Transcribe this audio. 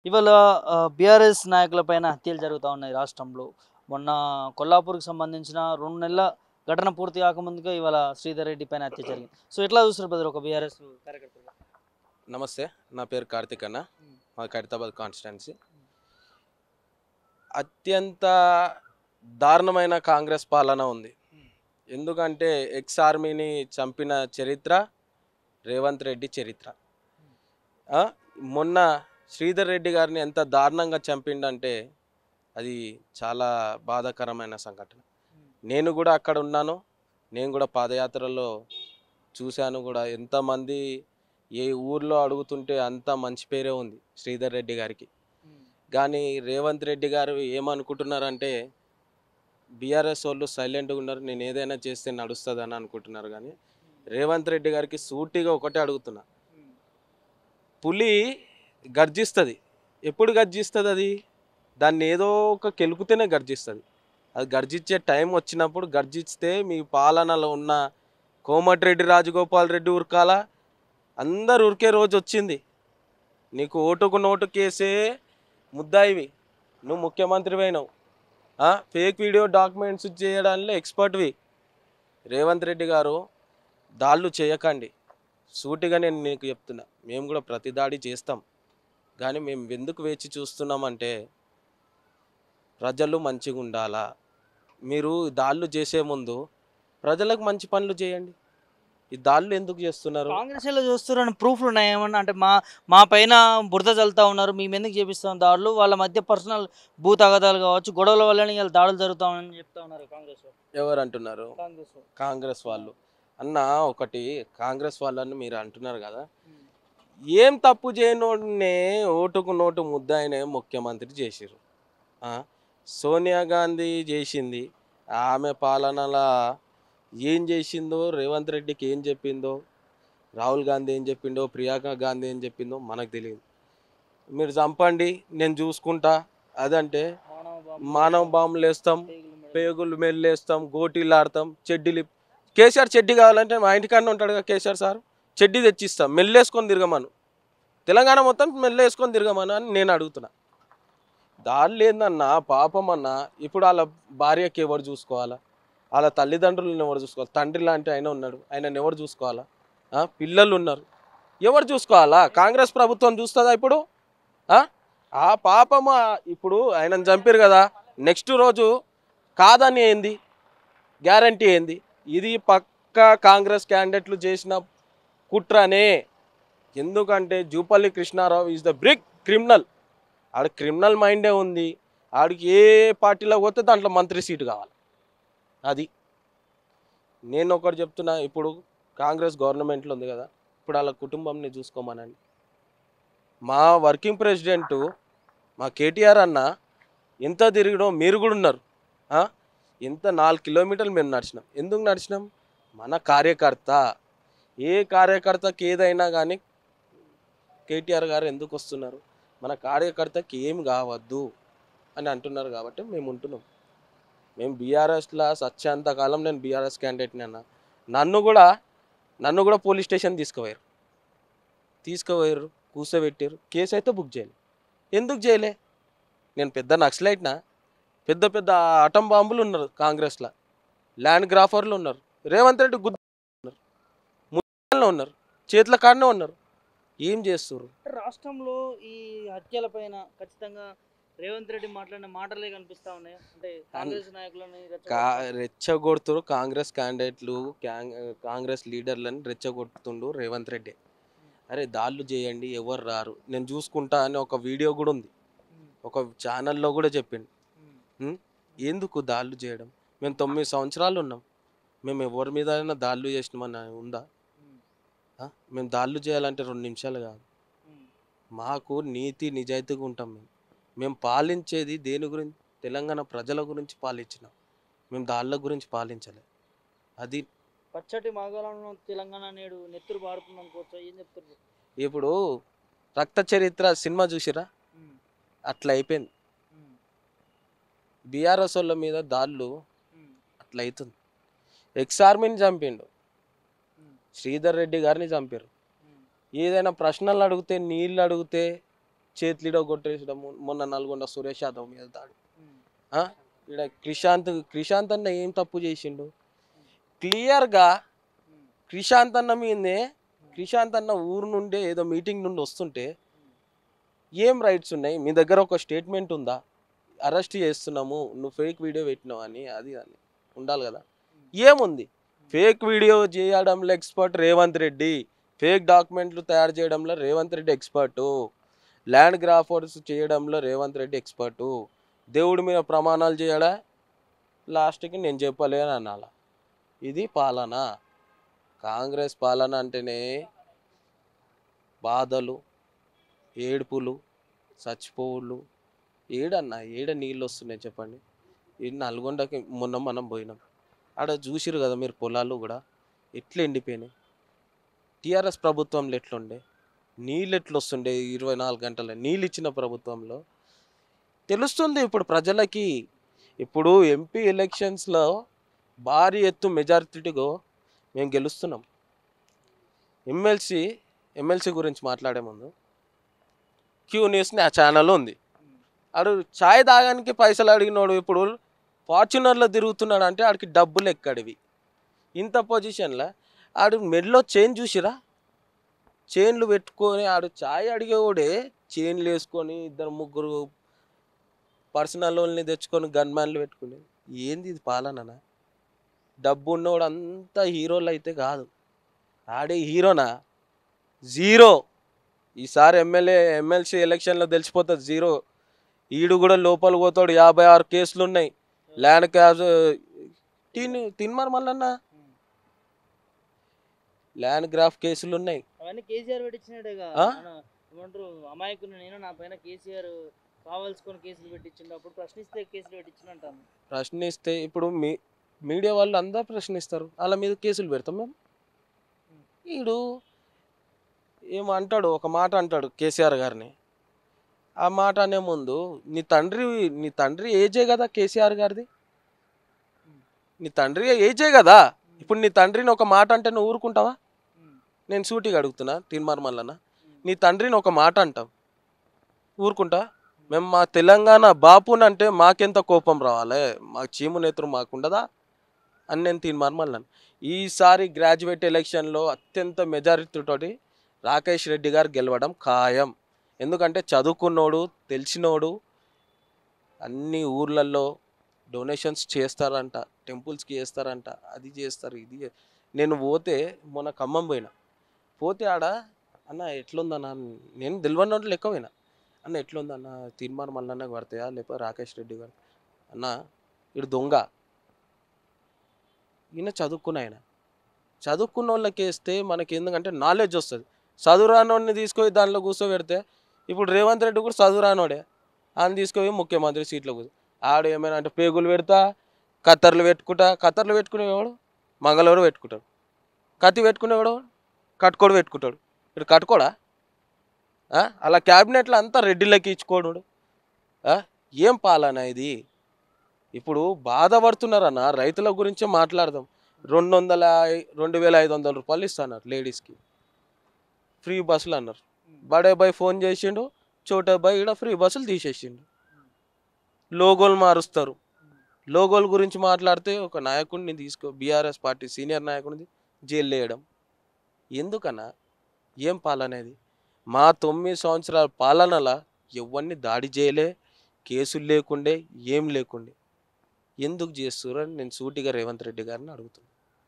ఇవాళ బీఆర్ఎస్ నాయకులపైన హత్యలు జరుగుతూ ఉన్నాయి రాష్ట్రంలో మొన్న కొల్లాపూర్కి సంబంధించిన రెండు నెలల ఘటన పూర్తి కాకముందుగా ఇవాళ శ్రీధర్ రెడ్డి పైన హత్య జరిగింది సో ఎట్లా చూస్తారు బ్రదర్ ఒక బీఆర్ఎస్ కార్యకర్తగా నమస్తే నా పేరు కార్తిక్ అన్న మా ఖైరతాబాద్ కాన్స్టిట్యున్సీ అత్యంత దారుణమైన కాంగ్రెస్ పాలన ఉంది ఎందుకంటే ఎక్స్ ఆర్మీని చంపిన చరిత్ర రేవంత్ రెడ్డి చరిత్ర ఆ, మొన్న శ్రీధర్ రెడ్డి గారిని ఎంత దారుణంగా చంపిండంటే అది చాలా బాధాకరమైన సంఘటన నేను కూడా అక్కడ ఉన్నాను నేను కూడా పాదయాత్రలో చూశాను కూడా ఎంతమంది ఏ ఊర్లో అడుగుతుంటే అంత మంచి పేరే ఉంది శ్రీధర్ రెడ్డి గారికి కానీ రేవంత్ రెడ్డి గారు ఏమనుకుంటున్నారంటే బీఆర్ఎస్ వాళ్ళు సైలెంట్గా ఉన్నారు నేను ఏదైనా చేస్తే నడుస్తుందని అనుకుంటున్నారు కానీ రేవంత్ రెడ్డి గారికి సూటిగా ఒకటే అడుగుతున్నా పులి గర్జిస్తుంది ఎప్పుడు గర్జిస్తుంది అది దాన్ని ఏదో ఒక కెలుకుతేనే గర్జిస్తుంది అది గర్జించే టైం వచ్చినప్పుడు గర్జిస్తే మీ పాలనలో ఉన్న కోమటిరెడ్డి రాజగోపాల్ రెడ్డి ఉరకాల అందరు ఉరికే రోజు వచ్చింది నీకు ఓటుకు నోటు కేసే ముద్దాయివి నువ్వు ముఖ్యమంత్రి అయినావు ఫేక్ వీడియో డాక్యుమెంట్స్ చేయడంలో ఎక్స్పర్ట్వి రేవంత్ రెడ్డి గారు దాళ్ళు చేయకండి సూటిగా నేను నీకు చెప్తున్నా మేము కూడా ప్రతి దాడి చేస్తాం కానీ మేము ఎందుకు వేచి చూస్తున్నామంటే ప్రజలు మంచిగా ఉండాలా మీరు దాళ్ళు చేసే ముందు ప్రజలకు మంచి పనులు చేయండి ఈ దాళ్ళు ఎందుకు చేస్తున్నారు కాంగ్రెస్ లో చూస్తున్నారు ప్రూఫ్లు ఉన్నాయి ఏమన్నా అంటే మా మా పైన బురద చల్లుతా ఉన్నారు మేము ఎందుకు చేపిస్తాం దాడులు వాళ్ళ మధ్య పర్సనల్ భూ తగదాలు కావచ్చు గొడవల వల్లనే ఇలా దాడులు జరుగుతామని చెప్తా ఉన్నారు కాంగ్రెస్ వాళ్ళు. ఎవరు అంటున్నారు కాంగ్రెస్ వాళ్ళు. కాంగ్రెస్ వాళ్ళు అన్న ఒకటి కాంగ్రెస్ వాళ్ళని మీరు అంటున్నారు కదా ఏం తప్పు చేయనోడినే ఓటుకు నోటు ముద్దాయనే ముఖ్యమంత్రి చేసిర్రు ఆ, సోనియా గాంధీ చేసింది ఆమె పాలనలో ఏం చేసిందో రేవంత్ రెడ్డికి ఏం చెప్పిందో రాహుల్ గాంధీ ఏం చెప్పిండో ప్రియాంక గాంధీ ఏం చెప్పిందో మనకు తెలియదు మీరు చంపండి నేను చూసుకుంటా అదంటే మానవ బాంబు, మానవ బాంబులు వేస్తాం పేగులు మెడ- పేగులు మెల్లేస్తాం గోటీలు ఆడతాం చెడ్డీలు కేసీఆర్ చెడ్డీ కావాలంటే మా ఇంటికాడనే ఉంటాడుగా కేసీఆర్ సార్ చెడ్డీ తెచ్చిస్తాం మెల్లేసుకొని తిరగమను తెలంగాణ మొత్తం మెల్లేసుకొని తిరగమను అని నేను అడుగుతున్నా దారులు ఏందన్నా పాపం అన్న ఇప్పుడు వాళ్ళ భార్యకి ఎవరు చూసుకోవాలా వాళ్ళ తల్లిదండ్రులను ఎవరు చూసుకోవాలి తండ్రి లాంటి ఆయన ఉన్నాడు ఆయనను ఎవరు చూసుకోవాలా ఆ, పిల్లలు ఉన్నారు ఎవరు చూసుకోవాలా కాంగ్రెస్ ప్రభుత్వం చూస్తుందా ఇప్పుడు ఆ? ఆ పాపము ఆ- ఇప్పుడు ఆయనను చంపారు కదా నెక్స్ట్ రోజు కాదని ఏంది గ్యారంటీ ఏంది ఇది పక్కా కాంగ్రెస్ క్యాండిడేట్లు చేసిన కుట్రనే ఎందుకంటే Jupally Krishnarao is the brick criminal ఆడ క్రిమినల్ మైండే ఉంది ఆడికి ఏ పార్టీలో పోతే దాంట్లో మంత్రి సీటు కావాలి అది నేను ఒకటి చెప్తున్నా ఇప్పుడు కాంగ్రెస్ గవర్నమెంట్లో ఉంది కదా ఇప్పుడు వాళ్ళ కుటుంబంని చూసుకోమనండి మా వర్కింగ్ ప్రెసిడెంట్ మా కేటీఆర్ అన్న ఎంత తిరిగినో మీరు కూడా ఉన్నారు ఆ? ఎంత నాలుగు కిలోమీటర్లు మేము నడిచినాం ఎందుకు నడిచినాం మన కార్యకర్త ఏ కార్యకర్తకి ఏదైనా కానీ కేటీఆర్ గారు ఎందుకు వస్తున్నారు మన కార్యకర్తకి ఏం కావద్దు అని అంటున్నారు కాబట్టి మేము ఉంటున్నాం మేము బీఆర్ఎస్లో సత్యాంతకాలం నేను బీఆర్ఎస్ క్యాండిడేట్ని అన్న నన్ను కూడా నన్ను కూడా పోలీస్ స్టేషన్ తీసుకుపోయారు తీసుకుపోయారు కూర్చోబెట్టారు కేసు అయితే బుక్ చేయలే ఎందుకు చేయలే నేను పెద్ద నక్సలైట్నా పెద్ద పెద్ద అటం బాంబులు ఉన్నారు కాంగ్రెస్లో ల్యాండ్ గ్రాఫర్లు ఉన్నారు రేవంత్ రెడ్డి గుద్ద ఉన్నారు ముద్రలో ఉన్నారు చేతుల కాడనే ఉన్నారు ఏం చేస్తారు రాష్ట్రంలో ఈ హత్యల పైన ఖచ్చితంగా రేవంత్ రెడ్డి మాట్లాడిన మాటలే కనిపిస్తా ఉన్నాయి అంటే కాంగ్రెస్ నాయకులని కా రెచ్చగొడతా- రెచ్చగొడుతురు కాంగ్రెస్ క్యాండిడేట్లు క్యాం- కాంగ్రెస్ లీడర్లను రెచ్చగొడుతుండు రేవంత్ రెడ్డి అరే దాళ్ళు చేయండి ఎవరు రారు నేను చూసుకుంటా అని ఒక వీడియో కూడా ఉంది ఉమ్, ఒక ఛానల్లో కూడా చెప్పిండు ఉమ్, ఎందుకు దాళ్ళు చేయడం మేము తొమ్మిది సంవత్సరాలు ఉన్నాం మేము ఎవరి మీద దాళ్ళు చేసినామని ఉందా ఉమ్, ఆ? మేము దాళ్ళు చేయాలంటే రెండు నిమిషాలు కాదు ఉమ్. మాకు నీతి నిజాయితీగా ఉంటాం మేము మేము పాలించేది దేని గురించి తెలంగాణ ప్రజల గురించి పాలించినాం మేము దాళ్ళ గురించి పాలించలే అది పచ్చటి మాగాలను తెలంగాణ నేడు నెత్తురు పాడుతుంది అనుకోవచ్చు ఏం చెప్తారు ఇప్పుడు రక్త చరిత్ర సినిమా చూసిరా ఉమ్, అట్లా అయిపోయింది ఉమ్, బీఆర్ఎస్ వాళ్ళ మీద దాళ్ళు ఉమ్, అట్లా అవుతుంది ఎక్స్ ఆర్మీని చంపిండు ఉమ్, శ్రీధర్ రెడ్డి గారిని చంపారు ఉమ్, ఏదైనా ప్రశ్నలు అడిగితే నీళ్ళు అడిగితే చేతిలో కొట్టేసడము మొన్న నల్గొండ సురేష్ యాదవ్ మీద దాడి ఆ? ఈడ క్రిషాంత్ క్రిషాంత్ అన్న ఏం తప్పు చేసిండు క్లియర్గా క్రిషాంత్ అన్న మీదే క్రిషాంత్ అన్న ఊరు నుండి ఏదో మీటింగ్ నుండి వస్తుంటే ఏం రైట్స్ ఉన్నాయి మీ దగ్గర ఒక స్టేట్మెంట్ ఉందా అరెస్ట్ చేస్తున్నాము నువ్వు ఫేక్ వీడియో పెట్టినావు అని అది అని ఉండాలి కదా ఏముంది ఫేక్ వీడియో చేయడంలో ఎక్స్పర్ట్ రేవంత్ రెడ్డి ఫేక్ డాక్యుమెంట్లు తయారు చేయడంలో Revanth Reddy expert land grabbers చేయడంలో రేవంత్ రెడ్డి ఎక్స్పర్టు దేవుడి మీద ప్రమాణాలు చేయడా లాస్ట్కి నేను చెప్పలే అని అనాల ఇది పాలన కాంగ్రెస్ పాలన అంటేనే బాధలు ఏడుపులు చచ్చిపోవుళ్ళు ఏడన్నా ఏడ నీళ్ళు వస్తున్నాయి చెప్పండి ఈ నల్గొండకి మొన్న మనం పోయినాం ఆడ చూసిరు కదా మీరు పొలాలు కూడా ఎట్లా ఎండిపోయినాయి టీఆర్ఎస్ ప్రభుత్వంలో ఎట్లుండే నీళ్ళు ఎట్లా వస్తుండే ఇరవై నాలుగు గంటల నీళ్ళు ఇచ్చిన ప్రభుత్వంలో తెలుస్తుంది ఇప్పుడు ప్రజలకి ఇప్పుడు ఎంపీ ఎలక్షన్స్లో భారీ ఎత్తు మెజారిటీగా మేము గెలుస్తున్నాం ఎమ్మెల్సీ ఎమ్మెల్సీ గురించి మాట్లాడే ముందు క్యూ న్యూస్ నా ఛానల్ ఉంది ఆడు ఛాయ్ తాగానికి పైసలు అడిగినోడు ఇప్పుడు ఫార్చునర్లో తిరుగుతున్నాడు అంటే ఆడికి డబ్బులు ఎక్కడివి ఇంత పొజిషన్లో ఆడు మెడలో చైన్ చూసిరా చైన్లు పెట్టుకొని ఆడు ఛాయ్ అడిగేవాడే చైన్లు వేసుకొని ఇద్దరు ముగ్గురు పర్సనల్ వాళ్ళని తెచ్చుకొని గన్ మ్యాన్లు పెట్టుకుని ఏంది ఇది పాలననా డబ్బు ఉన్నవాడు అంతా హీరోలు అయితే కాదు ఆడే హీరోనా జీరో ఈసారి ఎమ్మెల్యే ఎమ్మెల్సీ ఎలక్షన్లో తెలిసిపోతుంది జీరో ఈడు కూడా లోపల పోతాడు యాభై ఆరు కేసులు ఉన్నాయి ల్యాండ్ క్యాబ్ తిన్ తిన్మార్ మల్లన్న ల్యాండ్ గ్రాఫ్ కేసులు ఉన్నాయి అవన్నీ కేసీఆర్ పెట్టించినట్టుగా ఆ? ఏమంటారు అమాయకుని నేను నా పైన కేసీఆర్ కావాల్సుకొని కేసులు పెట్టించిండు అప్పుడు ప్రశ్నిస్తే కేసులు పెట్టించిన అంటాను ప్రశ్నిస్తే ఇప్పుడు మీ మీడియా వాళ్ళు అందరూ ప్రశ్నిస్తారు వాళ్ళ మీద కేసులు పెడతాం మేము ఈడు ఏమంటాడు ఒక మాట అంటాడు కేసీఆర్ గారిని ఆ మాట అనే ముందు నీ తండ్రి నీ తండ్రి ఏజే కదా కేసీఆర్ గారిది నీ తండ్రి ఏజే కదా ఇప్పుడు నీ తండ్రిని ఒక మాట అంటే నువ్వు ఊరుకుంటావా నేను సూటిగా అడుగుతున్నా తీన్మార్ మల్లన్న నీ తండ్రిని ఒక మాట అంటాం ఊరుకుంటా మేము మా తెలంగాణ బాపుని అంటే మాకెంత కోపం రావాలి మా చీము నేత్రం మాకుండదా అని నేను తీన్మార్ మల్లన్న ఈసారి గ్రాడ్యుయేట్ ఎలక్షన్లో అత్యంత మెజారిటీతోటి రాకేష్ రెడ్డి గారు గెలవడం ఖాయం ఎందుకంటే చదువుకున్నోడు తెలిసినోడు అన్ని ఊర్లలో డొనేషన్స్ చేస్తారంట టెంపుల్స్కి చేస్తారంట అది చేస్తారు ఇది చే- నేను పోతే మొన్న ఖమ్మం పోయినా పోతే ఆడ అన్న ఎట్లుందన్న నేను తెలియనోళ్ళు లెక్క పోయినా అన్న ఎట్లుందన్న తీర్మానం మల్లన్నకు పడతాయా లేకపోతే రాకేష్ రెడ్డి గారు అన్న ఇడు దొంగ ఈయన చదువుకున్న ఆయన చదువుకున్న వాళ్ళకి వేస్తే మనకి ఎందుకంటే నాలెడ్జ్ వస్తుంది చదువు రానోడిని తీసుకొని దాంట్లో కూర్చోబెడితే ఇప్పుడు రేవంత్ రెడ్డి కూడా చదువు రానోడే ఆయన తీసుకొని ముఖ్యమంత్రి సీట్లో కూర్చో ఆడు ఏమైనా అంటే పేగులు పెడతా కత్తర్లు పెట్టుకుంటా కత్తర్లు పెట్టుకునేవాడు మంగళవారు పెట్టుకుంటాడు కత్తి పెట్టుకునేవాడు కట్టుకోడు పెట్టుకుంటాడు ఇప్పుడు కట్టుకోడా ఆ? అలా క్యాబినెట్లో అంతా రెడ్డిలకి ఇచ్చుకోడు ఆ? ఏం పాలన ఇది ఇప్పుడు బాధపడుతున్నారన్న రైతుల గురించే మాట్లాడదాం రెండు వందల ఐ- రెండు వేల ఐదు వందల రూపాయలు ఇస్తున్నారు లేడీస్కి ఫ్రీ బస్సులు అన్నారు బడే బాయ్ ఫోన్ చేసిండు చోటే బాయ్ ఇక్కడ ఫ్రీ బస్సులు తీసేసిండు లోగోలు మారుస్తారు లోగోల గురించి మాట్లాడితే ఒక నాయకుడిని తీసుకో బీఆర్ఎస్ పార్టీ సీనియర్ నాయకుడిని జైలు వేయడం ఎందుకన్నా ఏం పాలనేది మా తొమ్మిది సంవత్సరాల పాలనల ఎవరిని దాడి చేయలే కేసులు లేకుండే ఏం లేకుండే ఎందుకు చేస్తున్నారు అని నేను సూటిగా రేవంత్ రెడ్డి గారిని అడుగుతున్నాను